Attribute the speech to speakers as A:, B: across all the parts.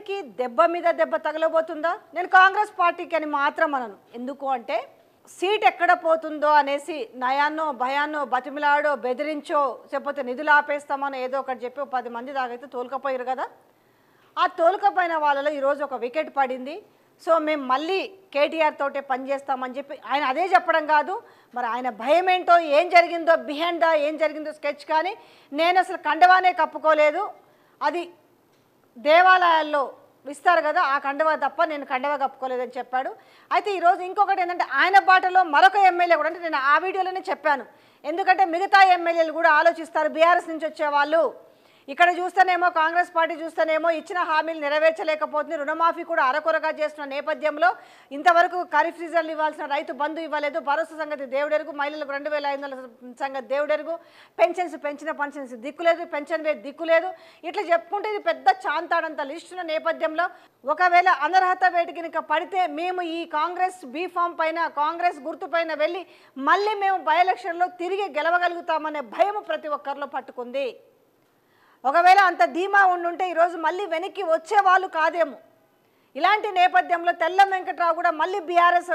A: అందరికీ దెబ్బ మీద దెబ్బ తగలబోతుందా నేను కాంగ్రెస్ పార్టీకి అని మాత్రం అనను ఎందుకు అంటే సీట్ ఎక్కడ పోతుందో అనేసి నయాన్నో భయాన్నో బతిమిలాడో బెదిరించో లేకపోతే నిధులు ఆపేస్తామని ఏదో ఒకటి చెప్పి ఓ పది మంది దాకైతే తోలుకపోయారు కదా ఆ తోలుకపోయిన వాళ్ళలో ఈరోజు ఒక వికెట్ పడింది సో మేము మళ్ళీ కేటీఆర్ తోటే పనిచేస్తామని చెప్పి ఆయన అదే చెప్పడం కాదు మరి ఆయన భయం ఏంటో ఏం జరిగిందో బిహైండ్ ద ఏం జరిగిందో స్కెచ్ కానీ నేను అసలు కండవానే కప్పుకోలేదు అది దేవాలయాల్లో ఇస్తారు కదా ఆ కండవ తప్ప నేను కండవ కప్పుకోలేదని చెప్పాడు అయితే ఈరోజు ఇంకొకటి ఏంటంటే ఆయన బాటలో మరొక ఎమ్మెల్యే కూడా అంటే నేను ఆ వీడియోలోనే చెప్పాను ఎందుకంటే మిగతా ఎమ్మెల్యేలు కూడా ఆలోచిస్తారు బీఆర్ఎస్ నుంచి వచ్చే వాళ్ళు ఇక్కడ చూస్తేనేమో కాంగ్రెస్ పార్టీ చూస్తేనేమో ఇచ్చిన హామీలు నెరవేర్చలేకపోతుంది రుణమాఫీ కూడా అరకొరగా చేస్తున్న నేపథ్యంలో ఇంతవరకు ఖరీఫ్ సీజన్లు ఇవ్వాల్సిన రైతు బంధు ఇవ్వలేదు భరోసా సంగతి దేవుడెరుగు మహిళలకు రెండు వేల ఐదు వందల సంగతి దేవుడెరుగు పెన్షన్స్ పెంచిన పెన్షన్స్ దిక్కులేదు పెన్షన్ రేట్ దిక్కులేదు ఇట్లా చెప్పుకుంటే ఇది పెద్ద చాంతాడంత లిస్టున్న నేపథ్యంలో ఒకవేళ అనర్హత వేటు కనుక పడితే మేము ఈ కాంగ్రెస్ బీఫామ్ పైన కాంగ్రెస్ గుర్తు పైన వెళ్ళి మళ్ళీ మేము బై ఎలక్షన్లో తిరిగి గెలవగలుగుతామనే భయం ప్రతి ఒక్కరిలో పట్టుకుంది ఒకవేళ అంత ధీమా ఉండుంటే ఈరోజు మళ్ళీ వెనక్కి వచ్చే వాళ్ళు కాదేమో ఇలాంటి నేపథ్యంలో తెల్ల వెంకట్రావు కూడా మళ్ళీ బీఆర్ఎస్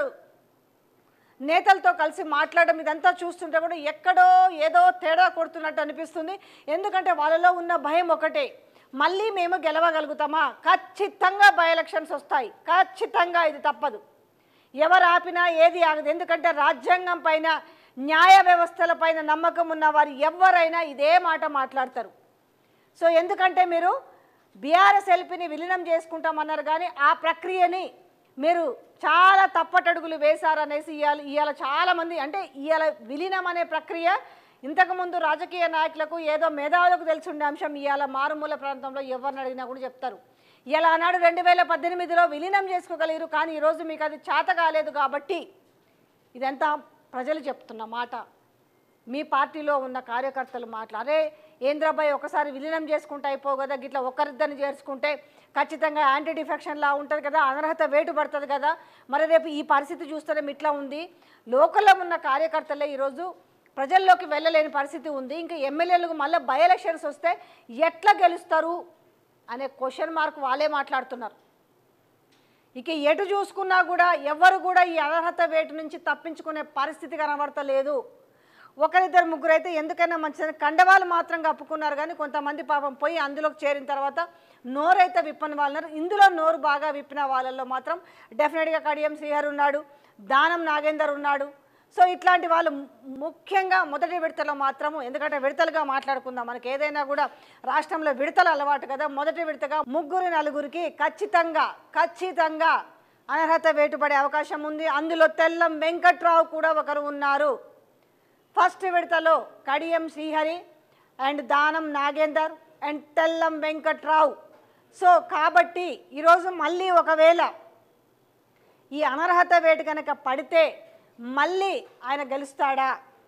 A: నేతలతో కలిసి మాట్లాడడం ఇదంతా చూస్తుంటే కూడా ఎక్కడో ఏదో తేడా కొడుతున్నట్టు అనిపిస్తుంది ఎందుకంటే వాళ్ళలో ఉన్న భయం ఒకటే మళ్ళీ మేము గెలవగలుగుతామా ఖచ్చితంగా బై ఎలక్షన్స్ వస్తాయి ఖచ్చితంగా ఇది తప్పదు ఎవరు ఆపినా ఏది ఆగదు ఎందుకంటే రాజ్యాంగం పైన న్యాయ వ్యవస్థల పైన నమ్మకం ఉన్న వారు ఎవరైనా ఇదే మాట మాట్లాడతారు సో ఎందుకంటే మీరు బీఆర్ఎస్ ఎల్పీని విలీనం చేసుకుంటామన్నారు కానీ ఆ ప్రక్రియని మీరు చాలా తప్పటడుగులు వేశారనేసి ఇవాళ ఇవాళ చాలామంది అంటే ఇవాళ విలీనం అనే ప్రక్రియ ఇంతకుముందు రాజకీయ నాయకులకు ఏదో మేధావులకు తెలిసి ఉండే అంశం ఇవాళ మారుమూల ప్రాంతంలో ఎవరిని అడిగినా కూడా చెప్తారు ఇలా ఆనాడు రెండు వేల పద్దెనిమిదిలో విలీనం చేసుకోగలిగారు కానీ ఈరోజు మీకు అది చేత కాలేదు కాబట్టి ఇదంతా ప్రజలు చెప్తున్న మాట మీ పార్టీలో ఉన్న కార్యకర్తలు మాట్లాడే ఏంద్రాబాయ్ ఒకసారి విలీనం చేసుకుంటే అయిపో కదా గిట్లా ఒకరిద్దరిని చేర్చుకుంటే ఖచ్చితంగా యాంటీ డిఫెక్షన్ లా ఉంటుంది కదా అనర్హత వేటు పడుతుంది కదా మరి రేపు ఈ పరిస్థితి చూస్తేనే ఇట్లా ఉంది లోకల్లో ఉన్న కార్యకర్తలే ఈరోజు ప్రజల్లోకి వెళ్ళలేని పరిస్థితి ఉంది ఇంకా ఎమ్మెల్యేలకు మళ్ళీ బై ఎలక్షన్స్ వస్తే ఎట్లా గెలుస్తారు అనే క్వశ్చన్ మార్క్ వాళ్ళే మాట్లాడుతున్నారు ఇక ఎటు చూసుకున్నా కూడా ఎవరు కూడా ఈ అనర్హత వేటు నుంచి తప్పించుకునే పరిస్థితి కనబడతలేదు ఒకరిద్దరు ముగ్గురు అయితే ఎందుకైనా మంచిదని కండవాళ్ళు మాత్రం కప్పుకున్నారు కానీ కొంతమంది పాపం పోయి అందులోకి చేరిన తర్వాత నోరైతే విప్పని వాళ్ళన్నారు ఇందులో నోరు బాగా విప్పిన వాళ్ళల్లో మాత్రం డెఫినెట్గా కడియం శ్రీహర్ ఉన్నాడు దానం నాగేందర్ ఉన్నాడు సో ఇట్లాంటి వాళ్ళు ము- ముఖ్యంగా మొదటి విడతలో మాత్రము ఎందుకంటే విడతలుగా మాట్లాడుకుందాం మనకి ఏదైనా కూడా రాష్ట్రంలో విడతలు అలవాటు కదా మొదటి విడతగా ముగ్గురు నలుగురికి ఖచ్చితంగా ఖచ్చితంగా అనర్హత వేటుపడే అవకాశం ఉంది అందులో తెల్లం వెంకట్రావు కూడా ఒకరు ఉన్నారు ఫస్ట్ విడతలో Kadiyam Srihari and Danam Nagender and Tellam Venkatrao so కాబట్టి ఈరోజు మళ్ళీ ఒకవేళ ఈ అనర్హత వేటు కనుక పడితే మళ్ళీ ఆయన గెలుస్తాడా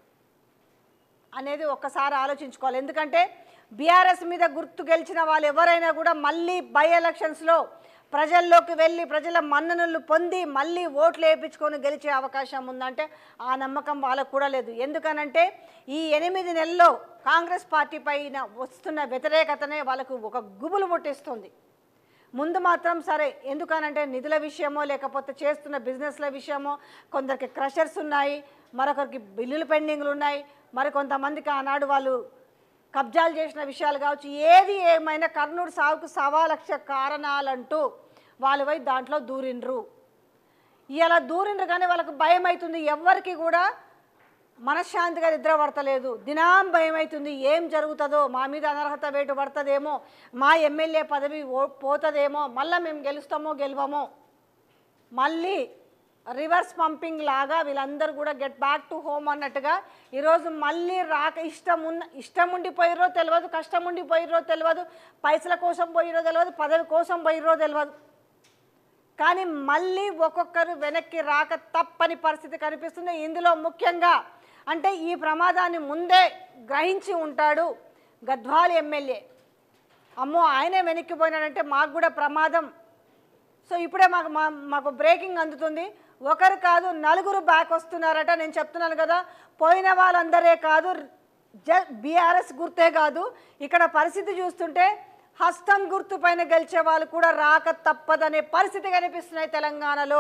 A: అనేది ఒక్కసారి ఆలోచించుకోవాలి ఎందుకంటే బీఆర్ఎస్ మీద గుర్తు గెలిచిన వాళ్ళు ఎవరైనా కూడా మళ్ళీ బై ఎలక్షన్స్లో ప్రజల్లోకి వెళ్ళి ప్రజల మన్ననలు పొంది మళ్ళీ ఓట్లు వేయించుకొని గెలిచే అవకాశం ఉందంటే ఆ నమ్మకం వాళ్ళకు కూడా లేదు ఎందుకనంటే ఈ ఎనిమిది నెలల్లో కాంగ్రెస్ పార్టీ పైన వస్తున్న వ్యతిరేకతనే వాళ్ళకు ఒక గుబులు పుట్టిస్తుంది ముందు మాత్రం సరే ఎందుకనంటే నిధుల విషయమో లేకపోతే చేస్తున్న బిజినెస్ల విషయమో కొందరికి క్రషర్స్ ఉన్నాయి మరొకరికి బిల్లులు పెండింగ్లు ఉన్నాయి మరి కొంతమందికి ఆనాడు వాళ్ళు కబ్జాలు చేసిన విషయాలు కావచ్చు ఏది ఏమైనా కర్నూలు సాగుకు సవా లక్ష కారణాలంటూ వాళ్ళు పోయి దాంట్లో దూరిండ్రు ఇలా దూరిండ్రు కానీ వాళ్ళకు భయం అవుతుంది ఎవ్వరికి కూడా మనశ్శాంతిగా నిద్ర పడతలేదు దినాం భయం అవుతుంది ఏం జరుగుతుందో మా మీద అనర్హత వేటు పడుతుందేమో మా ఎమ్మెల్యే పదవి ఓ- పోతుందేమో మళ్ళీ మేము గెలుస్తామో గెలవమో మళ్ళీ రివర్స్ పంపింగ్ లాగా వీళ్ళందరూ కూడా గెట్ బ్యాక్ టు హోమ్ అన్నట్టుగా ఈరోజు మళ్ళీ రాక ఇష్టం ఉన్న ఇష్టం ఉండిపోయిరో తెలియదు కష్టం ఉండిపోయిరో తెలియదు పైసల కోసం పోయిరో తెలియదు పదవి కోసం పోయిరో తెలియదు కానీ మళ్ళీ ఒక్కొక్కరు వెనక్కి రాక తప్పని పరిస్థితి కనిపిస్తుంది ఇందులో ముఖ్యంగా అంటే ఈ ప్రమాదాన్ని ముందే గ్రహించి ఉంటాడు గద్వాల్ ఎమ్మెల్యే అమ్మో ఆయనే వెనక్కిపోయినాడంటే మాకు కూడా ప్రమాదం సో ఇప్పుడే మాకు మా మాకు బ్రేకింగ్ అందుతుంది ఒకరు కాదు నలుగురు బ్యాక్ వస్తున్నారట నేను చెప్తున్నాను కదా పోయిన వాళ్ళందరే కాదు జ బీఆర్ఎస్ గుర్తే కాదు ఇక్కడ పరిస్థితి చూస్తుంటే హస్తం గుర్తు పైన గెలిచే వాళ్ళు కూడా రాక తప్పదనే పరిస్థితి కనిపిస్తున్నాయి తెలంగాణలో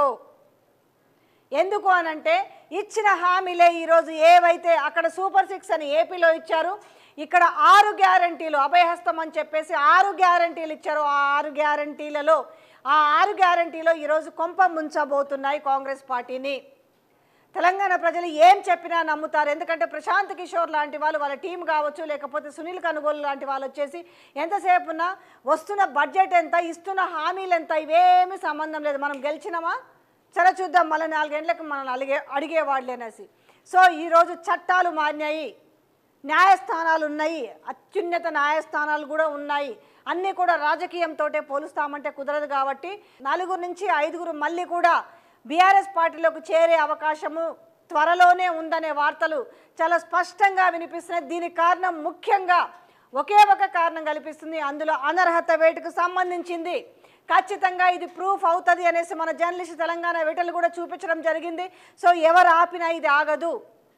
A: ఎందుకు అనంటే ఇచ్చిన హామీలే ఈరోజు ఏవైతే అక్కడ సూపర్ సిక్స్ అని ఏపీలో ఇచ్చారు ఇక్కడ ఆరు గ్యారంటీలు అభయహస్తం అని చెప్పేసి ఆరు గ్యారంటీలు ఇచ్చారు ఆ ఆరు గ్యారంటీలలో ఆ ఆరు గ్యారంటీలో ఈరోజు కొంప ముంచబోతున్నాయి కాంగ్రెస్ పార్టీని తెలంగాణ ప్రజలు ఏం చెప్పినా నమ్ముతారు ఎందుకంటే ప్రశాంత్ కిషోర్ లాంటి వాళ్ళు వాళ్ళ టీం కావచ్చు లేకపోతే సునీల్ కనుగోలు లాంటి వాళ్ళు వచ్చేసి ఎంతసేపు ఉన్నా వస్తున్న బడ్జెట్ ఎంత ఇస్తున్న హామీలు ఎంత ఇవేమీ సంబంధం లేదు మనం గెలిచినామా సరే చూద్దాం మళ్ళీ నాలుగేండ్లకు మనం అడిగే అడిగేవాళ్ళేనేసి సో ఈరోజు చట్టాలు మారినాయి న్యాయస్థానాలు ఉన్నాయి అత్యున్నత న్యాయస్థానాలు కూడా ఉన్నాయి అన్నీ కూడా రాజకీయంతో పోలుస్తామంటే కుదరదు కాబట్టి నలుగురు నుంచి ఐదుగురు మళ్ళీ కూడా బీఆర్ఎస్ పార్టీలోకి చేరే అవకాశము త్వరలోనే ఉందనే వార్తలు చాలా స్పష్టంగా వినిపిస్తున్నాయి దీనికి కారణం ముఖ్యంగా ఒకే ఒక కారణం కల్పిస్తుంది అందులో అనర్హత వేటుకు సంబంధించింది ఖచ్చితంగా ఇది ప్రూఫ్ అవుతుంది అనేసి మన జర్నలిస్ట్ తెలంగాణ వేటలు కూడా చూపించడం జరిగింది సో ఎవరు ఆపినా ఇది ఆగదు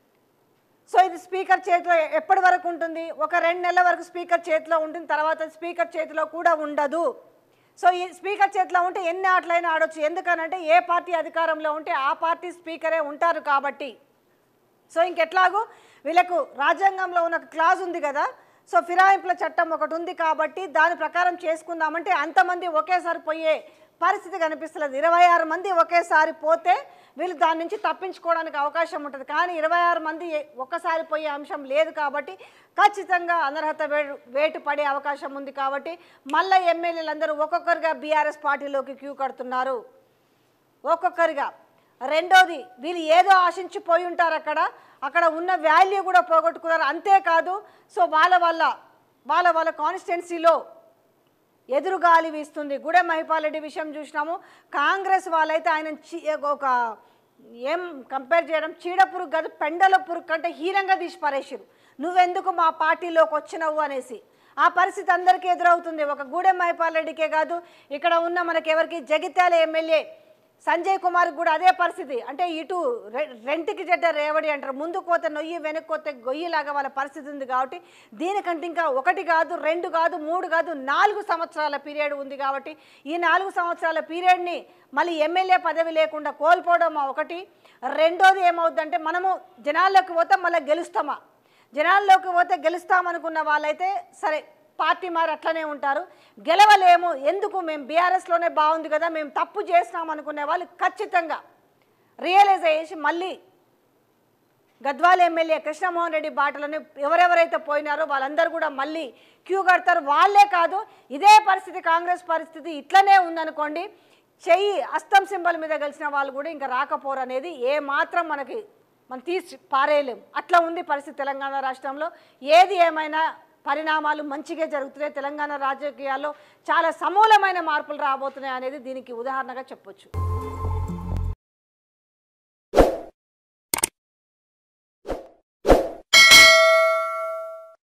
A: సో ఇది స్పీకర్ చేతిలో ఎప్పటి వరకు ఉంటుంది ఒక రెండు నెలల వరకు స్పీకర్ చేతిలో ఉంటుంది తర్వాత స్పీకర్ చేతిలో కూడా ఉండదు సో ఈ స్పీకర్ చేతిలో ఉంటే ఎన్ని ఆటలైనా ఆడొచ్చు ఎందుకనంటే ఏ పార్టీ అధికారంలో ఉంటే ఆ పార్టీ స్పీకరే ఉంటారు కాబట్టి సో ఇంకెట్లాగూ వీళ్ళకు రాజ్యాంగంలో ఉన్న క్లాజ్ ఉంది కదా సో ఫిరాయింపుల చట్టం ఒకటి ఉంది కాబట్టి దాని ప్రకారం చేసుకుందామంటే అంతమంది ఒకేసారి పోయే పరిస్థితి కనిపిస్తలేదు ఇరవై ఆరు మంది ఒకేసారి పోతే వీళ్ళు దాని నుంచి తప్పించుకోవడానికి అవకాశం ఉంటుంది కానీ ఇరవై ఆరు మంది ఒక్కసారి పోయే అంశం లేదు కాబట్టి ఖచ్చితంగా అనర్హత వేటు వేటు పడే అవకాశం ఉంది కాబట్టి మళ్ళీ ఎమ్మెల్యేలందరూ ఒక్కొక్కరుగా బీఆర్ఎస్ పార్టీలోకి క్యూ కడుతున్నారు ఒక్కొక్కరిగా రెండోది వీళ్ళు ఏదో ఆశించిపోయి ఉంటారు అక్కడ అక్కడ ఉన్న వాల్యూ కూడా పోగొట్టుకున్నారు అంతేకాదు సో వాళ్ళ వల్ల వాళ్ళ వాళ్ళ కాన్స్టిట్యున్సీలో ఎదురుగాలి వీస్తుంది గుడె మహిపాల్ రెడ్డి విషయం చూసినాము కాంగ్రెస్ వాళ్ళైతే ఆయన చి- ఒక ఏం కంపేర్ చేయడం చీడ పురుగు కాదు పెండల పురుగు కంటే హీనంగా తీసి పారేసారు నువ్వెందుకు మా పార్టీలోకి వచ్చినావు అనేసి ఆ పరిస్థితి అందరికీ ఎదురవుతుంది ఒక గూడెం మహిపాల్ రెడ్డికే కాదు ఇక్కడ ఉన్న మనకి ఎవరికి జగిత్యాల ఎమ్మెల్యే సంజయ్ కుమార్ కూడా అదే పరిస్థితి అంటే ఇటు రె- రెంటికి చెడ్డ రేవడి అంటారు ముందుకు పోతే నొయ్యి వెనక్కి పోతే గొయ్యిలాగా వాళ్ళ పరిస్థితి ఉంది కాబట్టి దీనికంటే ఇంకా ఒకటి కాదు రెండు కాదు మూడు కాదు నాలుగు సంవత్సరాల పీరియడ్ ఉంది కాబట్టి ఈ నాలుగు సంవత్సరాల పీరియడ్ని మళ్ళీ ఎమ్మెల్యే పదవి లేకుండా కోల్పోవడం ఒకటి రెండోది ఏమవుద్దంటే మనము జనాల్లోకి పోతే మళ్ళీ గెలుస్తామా జనాల్లోకి పోతే గెలుస్తామనుకున్న వాళ్ళైతే సరే పార్టీ మారి అట్లనే ఉంటారు గెలవలేము ఎందుకు మేము బీఆర్ఎస్లోనే బాగుంది కదా మేము తప్పు చేసినాం అనుకునే వాళ్ళు ఖచ్చితంగా రియలైజ్ అయ్యేసి మళ్ళీ గద్వాల ఎమ్మెల్యే కృష్ణమోహన్ రెడ్డి బాటలోనే ఎవరెవరైతే పోయినారో వాళ్ళందరూ కూడా మళ్ళీ క్యూ కడతారు వాళ్ళే కాదు ఇదే పరిస్థితి కాంగ్రెస్ పరిస్థితి ఇట్లనే ఉందనుకోండి చెయ్యి అస్తం సింబల్ మీద గెలిచిన వాళ్ళు కూడా ఇంకా రాకపోరు అనేది ఏ మాత్రం మనకి మనం తీసి పారేయలేం అట్లా ఉంది పరిస్థితి తెలంగాణ రాష్ట్రంలో ఏది ఏమైనా పరిణామాలు మంచిగా జరుగుతున్నాయి తెలంగాణ రాజకీయాల్లో చాలా సమూలమైన మార్పులు రాబోతున్నాయి అనేది దీనికి ఉదాహరణగా చెప్పొచ్చు